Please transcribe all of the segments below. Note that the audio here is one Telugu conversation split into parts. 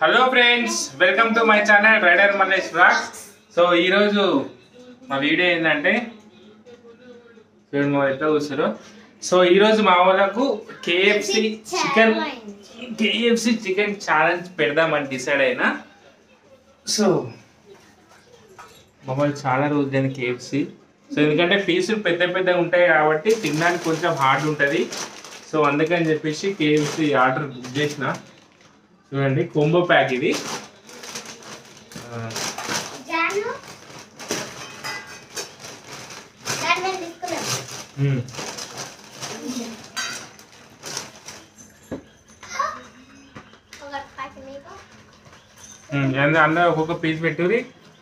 Hello friends welcome to my channel rider Mallesh blogs so ఈరోజు మా వీడియో ఏంటంటే చూడండి మా ఎట్లా కూర్చారు సో ఈరోజు మా వాళ్ళకు KFC chicken KFC chicken challenge పెడదామని డిసైడ్ అయినా సో మమ్మల్ని చాలా రోజులైన కేఎఫ్సి సో ఎందుకంటే పీసులు పెద్ద పెద్దగా ఉంటాయి కాబట్టి తినడానికి కొంచెం హార్డ్ ఉంటుంది సో అందుకని చెప్పేసి కేఎఫ్సి ఆర్డర్ బుక్ చేసిన చూడండి కొంబో ప్యాక్ ఇది ఆ, జాను దాన్ని నేను తీసుకున్నాను మ్మ్. ఒక ప్యాకెట్ మీకు మ్మ్. అంద- అందరూ ఒక్కొక్క పీస్ పెట్టురి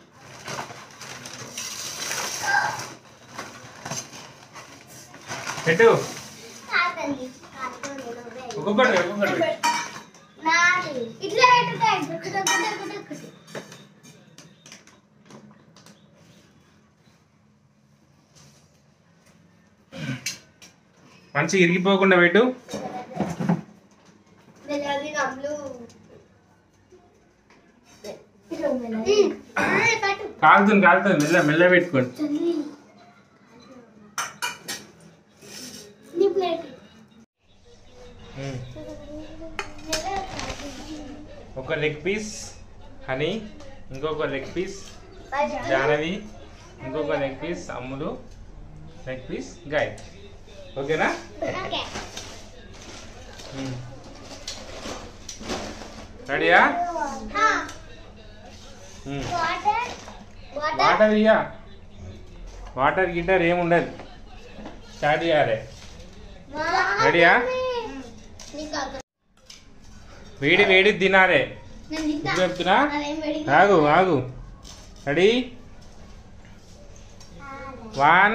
పెట్టు కాదండి కాదండి నువ్వే. ఒక్కొక్కటి ఒక్కొక్కటి పెట్టు. నాది ఇట్లా పెట్టుతాయి ఒకటి ఒకటి ఒకటి ఒకటి మంచిగా ఇరిగిపోకుండా పెట్టు మెల్లది నమ్లు పట్టు కాలుతుంది కాలుతుంది మెల్ల మెల్ల పెట్టుకోండి తల్లి నీ ప్లేట్ మ్మ్. ఒక లెగ్ పీస్ హనీ ఇంకొక లెగ్ పీస్ జానవి ఇంకొక leg piece Ammulu leg piece గాయ్ ఓకేనా ఓకే మ్మ్. రెడీయా మ్మ్. వాటర్ వాటర్ వాటర్ ఇయ్యా వాటర్ గిటర్ ఏమి ఉండదు స్టార్ట్ చేయాలి రెడీయా? నీకు అక్కడ వేడి వేడి తినాలి నేను తింటా. ఇప్పుడు చెప్తున్నా అదేం వేడి ఆగు ఆగు రెడీ వన్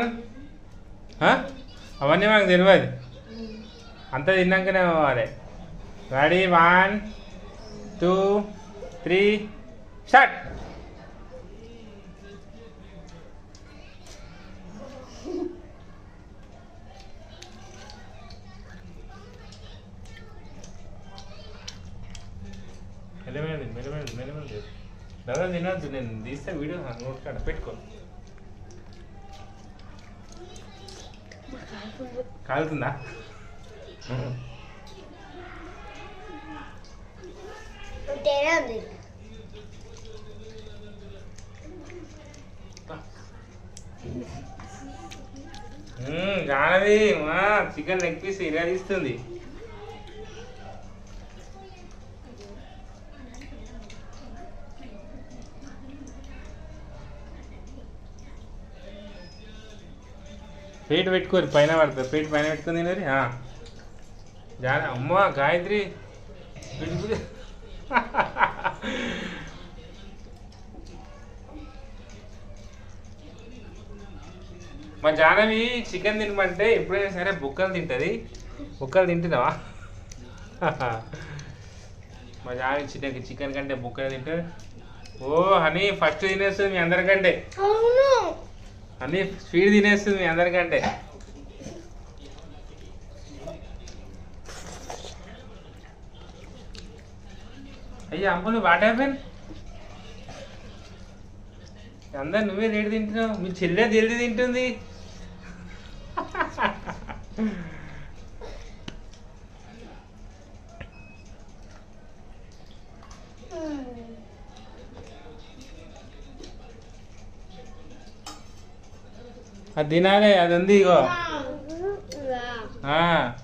అవన్నీ మాకు తెలియదు అంతా తిన్నాకనే పోవాలి ready one two three start మెల్లమెల్లి మెల్లమెల్లి మెల్లమెల్లి దాదా తినద్దు నేను తీస్తే వీడియో నోట్ కాడ పెట్టుకో కాలుతుందా తేడా ఉంది మ్మ్, జానవి మా చికెన్ లెగ్ పీస్ ఇలా తీస్తుంది ప్లేట్ పెట్టుకోరు పైన పడుతుంది ప్లేట్ పైన పెట్టుకుని తినరి జాన అమ్మ గాయత్రి పిడి పిడి. మా జానవి చికెన్ తినమంటే ఎప్పుడైనా సరే బుక్కలు తింటుంది బుక్కలు తింటున్నావా మా జానవి చికెన్ చికెన్ కంటే బుక్కలు తింటుంది ఓ హనీ ఫస్ట్ తినేస్తుంది మీ అందరికంటే అవును హనీ స్వీట్ తినేస్తుంది మీ అందరికంటే అయ్యా అమ్ములు వాట్ హ్యాపెన్ అందరు నువ్వే లేట్ తింటున్నావు మీ చెల్లె జల్దీ తింటుంది అది తినాలి అది ఉంది ఇగో ఆ.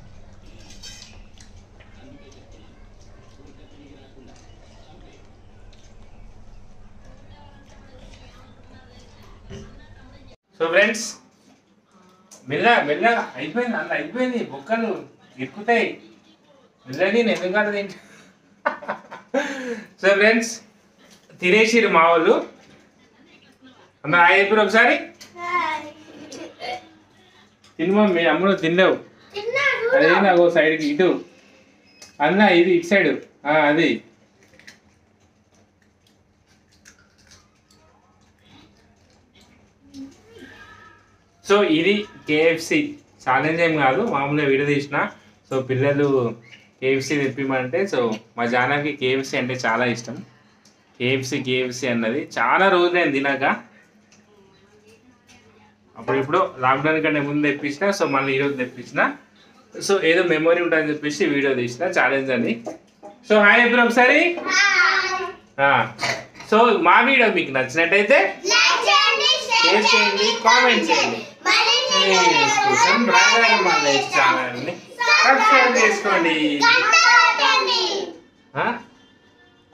సో ఫ్రెండ్స్ మెల్ల మెల్లగా అయిపోయింది అలా అయిపోయింది బొక్కలు ఎక్కుతాయి మెల్లగా నేను ఎందుకంటే తింటా సో ఫ్రెండ్స్ తినేసిరు మా వాళ్ళు అందరు అయిపోయి ఒకసారి తినమా మీ అమ్ముడు తినలేవు తిన్నాడు అదే నాకు సైడ్కి ఇటు అన్న ఇది ఇటు సైడ్ అది సో ఇది కేఎఫ్సి ఛాలెంజ్ ఏం కాదు మామూలుగా వీడియో తీసిన సో పిల్లలు కేఎఫ్సీ తెప్పిమంటే సో మా జానకి కేఎఫ్సీ అంటే చాలా ఇష్టం కేఎఫ్సీ కేఎఫ్సీ అన్నది చాలా రోజులు నేను తినక అప్పుడు ఇప్పుడు లాక్డౌన్ కంటే ముందు తెప్పించిన సో మళ్ళీ ఈరోజు తెప్పించిన సో ఏదో మెమొరీ ఉంటుందని చెప్పేసి వీడియో తీసిన ఛాలెంజ్ అని సో హాయ్ ఇప్పుడు ఒకసారి ఆ, సో మా వీడియో మీకు నచ్చినట్టయితే లైక్ చేయండి షేర్ చేయండి కామెంట్ చేయండి మరిన్ని Videos కోసం రాజా మల్లేష్ ఛానల్ని సబ్స్క్రైబ్ చేసుకోండి గంట కొట్టండి ఆ?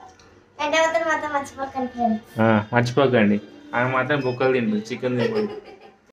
గంట కొట్టడం మాత్రం మర్చిపోకండి ఫ్రెండ్స్ ఆ, మర్చిపోకండి ఆమె మాత్రం బుక్కలు తింటుంది చికెన్ తినకండి